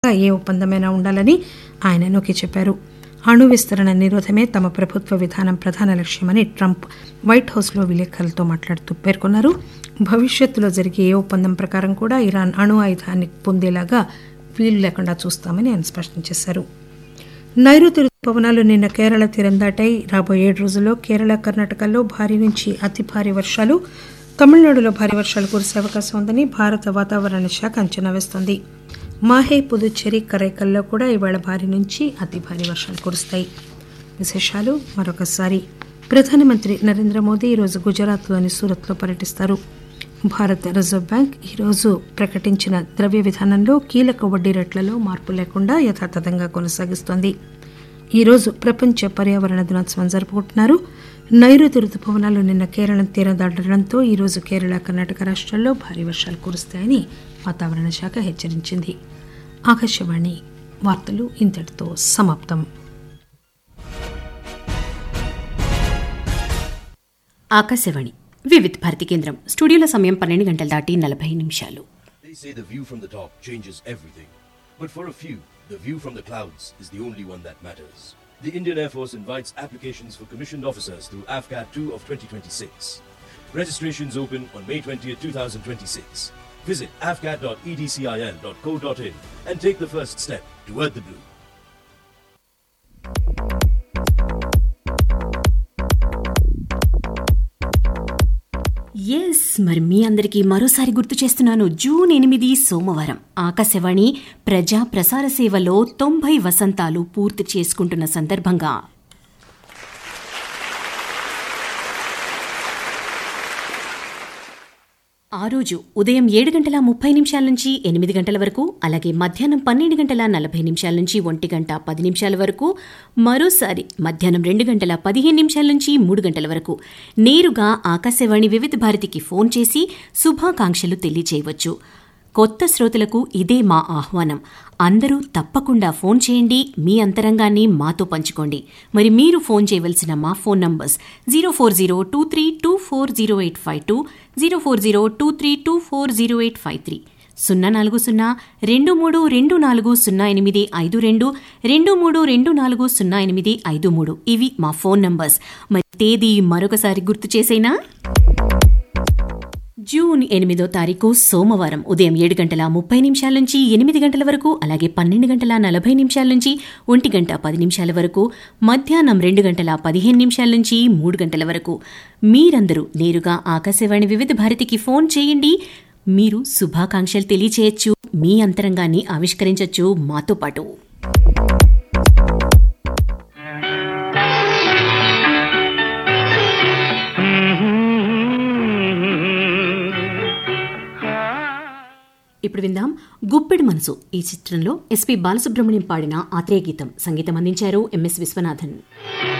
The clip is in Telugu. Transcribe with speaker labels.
Speaker 1: ఏ ఒప్పందమైనా ఉండాలని ఆయన నొక్కి చెప్పారు అణు విస్తరణ నిరోధమే తమ ప్రభుత్వ విధానం ప్రధాన లక్ష్యమని ట్రంప్ వైట్ హౌస్లో విలేకరులతో మాట్లాడుతూ పేర్కొన్నారు భవిష్యత్తులో జరిగే ఏ ఒప్పందం ప్రకారం కూడా ఇరాన్ అణు ఆయుధాన్ని పొందేలాగా వీలు లేకుండా చూస్తామని ఆయన స్పష్టం చేశారు నైరుతి రుతుపవనాలు నిన్న కేరళ తీరం దాటాయి రాబోయే ఏడు రోజుల్లో కేరళ కర్ణాటకల్లో భారీ నుంచి అతి భారీ వర్షాలు తమిళనాడులో భారీ వర్షాలు కురిసే అవకాశం ఉందని భారత వాతావరణ శాఖ అంచనా వేస్తోంది మాహే పుదుచ్చేరి కరైకల్లో కూడా ఇవాళ భారీ నుంచి అతి భారీ వర్షాలు కురుస్తాయి విశేషాలు మరొకసారి ప్రధానమంత్రి నరేంద్ర మోదీ ఈరోజు గుజరాత్లోని సూరత్లో పర్యటిస్తారు భారత రిజర్వ్ బ్యాంక్ ఈరోజు ప్రకటించిన ద్రవ్య విధానంలో కీలక వడ్డీ రేట్లలో మార్పు లేకుండా యథాతథంగా కొనసాగిస్తోంది ఈరోజు ప్రపంచ పర్యావరణ దినోత్సవం జరుపుకుంటున్నారు నైరుతి రుతుపవనాలు నిన్న కేరళం తీరం దాటడంతో ఈరోజు కేరళ కర్ణాటక రాష్ట్రాల్లో భారీ వర్షాలు కురుస్తాయని వాతావరణ శాఖ హెచ్చరించింది ఆకాశవాణి వార్తలు ఇంతటితో సమాప్తం
Speaker 2: ఆకాశవాణి వివిధ భారతి కేంద్రం స్టూడియోల సమయం పన్నెండు గంటల దాటి నలభై నిమిషాలు
Speaker 3: They say the view from the top changes everything. But for a few, the view from the clouds is the only one that matters. The Indian Air Force invites applications for commissioned officers through AFCAT 2 of 2026. Registrations open on May 20th, 2026. Visit afcat.edcil.co.in and take the first step toward the blue.
Speaker 2: Yes మరి మీ అందరికీ మరోసారి గుర్తు చేస్తున్నాను జూన్ ఎనిమిది సోమవారం ఆకాశవాణి ప్రజా ప్రసార సేవలో తొంభై వసంతాలు పూర్తి చేసుకుంటున్న సందర్భంగా ఆ రోజు ఉదయం ఏడు గంటల ముప్పై నిమిషాల నుంచి ఎనిమిది గంటల వరకు అలాగే మధ్యాహ్నం పన్నెండు గంటల నలభై నిమిషాల నుంచి ఒంటి గంట పది నిమిషాల వరకు మరోసారి మధ్యాహ్నం రెండు గంటల పదిహేను నిమిషాల నుంచి మూడు గంటల వరకు నేరుగా ఆకాశవాణి వివిధ భారతికి ఫోన్ చేసి శుభాకాంక్షలు తెలియజేయవచ్చు కొత్త శ్రోతలకు ఇదే మా ఆహ్వానం అందరూ తప్పకుండా ఫోన్ చేయండి మీ అంతరంగాన్ని మాతో పంచుకోండి మరి మీరు ఫోన్ చేయవలసిన మా phone numbers zero four zero two three two four zero eight five two zero four zero two three two four zero eight five three సున్నా నాలుగు సున్నా రెండు మూడు రెండు నాలుగు సున్నా ఎనిమిది ఐదు రెండు రెండు మూడు రెండు నాలుగు సున్నా ఎనిమిది ఐదు మూడు ఇవి మా ఫోన్ నంబర్స్ మరి తేదీ మరొకసారి గుర్తు చేసేనా జూన్ ఎనిమిదో తారీఖు సోమవారం ఉదయం ఏడు గంటల ముప్పై నిమిషాల నుంచి ఎనిమిది గంటల వరకు అలాగే పన్నెండు గంటల నలభై నిమిషాల నుంచి ఒంటి గంట పది నిమిషాల వరకు మధ్యాహ్నం రెండు గంటల పదిహేను నిమిషాల నుంచి మూడు గంటల వరకు మీరందరూ నేరుగా ఆకాశవాణి వివిధ భారతికి ఫోన్ చేయండి మీరు శుభాకాంక్షలు తెలియచేయచ్చు మీ అంతరంగాన్ని ఆవిష్కరించవచ్చు మాతో పాటు ఇప్పుడు విందాం గుప్పెడు మనసు ఈ చిత్రంలో ఎస్పి బాలసుబ్రహ్మణ్యం పాడిన ఆత్రేయ గీతం సంగీతం అందించారు ఎంఎస్ విశ్వనాథన్